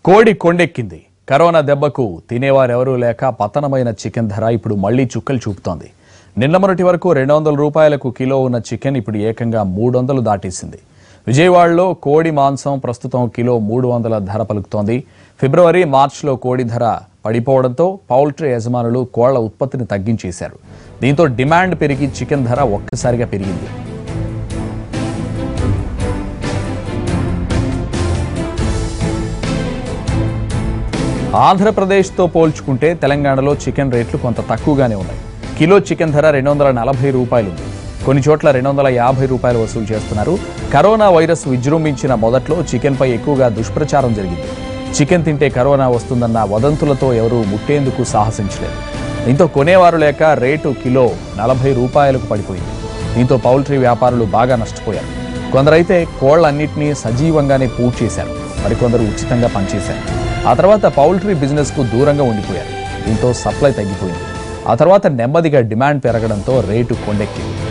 కోడి కొండెక్కింది కరోనా దెబ్బకు తినేవారెవరూ లేక పతనమైన చికెన్ ధర ఇప్పుడు మళ్లీ చుక్కలు చూపుతోంది నిన్న మొన్నటి వరకు రెండు వందల రూపాయలకు కిలో ఉన్న చికెన్ ఇప్పుడు ఏకంగా మూడు వందలు దాటేసింది విజయవాడలో కోడి మాంసం ప్రస్తుతం కిలో మూడు వందల ధర పలుకుతోంది ఫిబ్రవరి మార్చిలో కోడి ధర పడిపోవడంతో పౌల్ట్రీ యజమానులు కోళ్ల ఉత్పత్తిని తగ్గించేశారు దీంతో డిమాండ్ పెరిగి చికెన్ ధర ఒక్కసారిగా పెరిగింది ఆంధ్రప్రదేశ్తో పోల్చుకుంటే తెలంగాణలో చికెన్ రేట్లు కొంత తక్కువగానే ఉన్నాయి కిలో చికెన్ ధర రెండు వందల నలభై రూపాయలు ఉంది కొన్ని చోట్ల రెండు వందల యాభై రూపాయలు వసూలు చేస్తున్నారు కరోనా వైరస్ విజృంభించిన మొదట్లో చికెన్పై ఎక్కువగా దుష్ప్రచారం జరిగింది చికెన్ తింటే కరోనా వస్తుందన్న వదంతులతో ఎవరూ ముట్టేందుకు సాహసించలేదు దీంతో కొనేవారు లేక రేటు కిలో నలభై రూపాయలకు పడిపోయింది దీంతో పౌల్ట్రీ వ్యాపారులు బాగా నష్టపోయారు కొందరైతే కోళ్లన్నింటినీ సజీవంగానే పూడ్ చేశారు మరికొందరు ఉచితంగా పనిచేశారు ఆ తర్వాత పౌల్ట్రీ బిజినెస్ కు దూరంగా ఉండిపోయారు దీంతో సప్లై తగ్గిపోయింది ఆ తర్వాత నెమ్మదిగా డిమాండ్ పెరగడంతో రేటు కొండెక్కింది